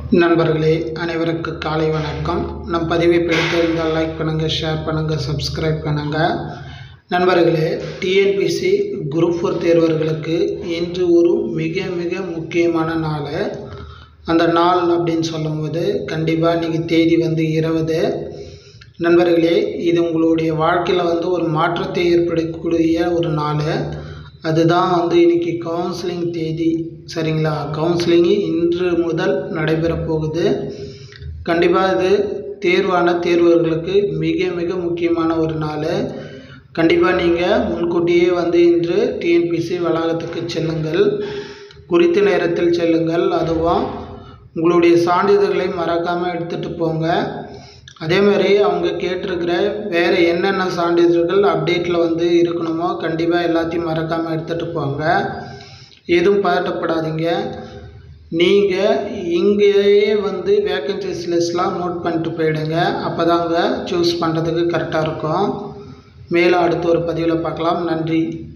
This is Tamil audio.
நண்பர்களே அனைவருக்கு காலை வணக்கம் நம் பதிவை பிடித்திருந்தால் லைக் பண்ணுங்கள் ஷேர் பண்ணுங்கள் சப்ஸ்கிரைப் பண்ணுங்கள் நண்பர்களே டிஎன்பிசி குரூப் ஃபோர் தேர்வர்களுக்கு இன்று ஒரு மிக மிக முக்கியமான நாள் அந்த நாள் அப்படின்னு சொல்லும்போது கண்டிப்பாக இன்றைக்கி தேதி வந்து இருபது நண்பர்களே இது உங்களுடைய வாழ்க்கையில் வந்து ஒரு மாற்றத்தை ஏற்படக்கூடிய ஒரு நாள் அதுதான் வந்து இன்னைக்கு கவுன்சிலிங் தேதி சரிங்களா கவுன்சிலிங் இன்று முதல் நடைபெற போகுது கண்டிப்பாக இது தேர்வான தேர்வர்களுக்கு மிக மிக முக்கியமான ஒரு நாள் கண்டிப்பாக நீங்கள் முன்கூட்டியே வந்து இன்று டிஎன்பிசி வளாகத்துக்கு செல்லுங்கள் குறித்த நேரத்தில் செல்லுங்கள் அதுவும் உங்களுடைய சான்றிதழ்களை மறக்காமல் எடுத்துகிட்டு போங்க அதே மாதிரி அவங்க கேட்டிருக்கிற வேறு என்னென்ன சான்றிதழ்கள் அப்டேட்டில் வந்து இருக்கணுமோ கண்டிப்பாக எல்லாத்தையும் மறக்காமல் எடுத்துகிட்டு போங்க எதுவும் பதட்டப்படாதீங்க நீங்கள் இங்கேயே வந்து வேக்கன்சிஸ் லிஸ்ட்லாம் நோட் பண்ணிட்டு போயிடுங்க அப்போ தாங்க சூஸ் பண்ணுறதுக்கு கரெக்டாக இருக்கும் மேலும் அடுத்த ஒரு பதிவில் பார்க்கலாம் நன்றி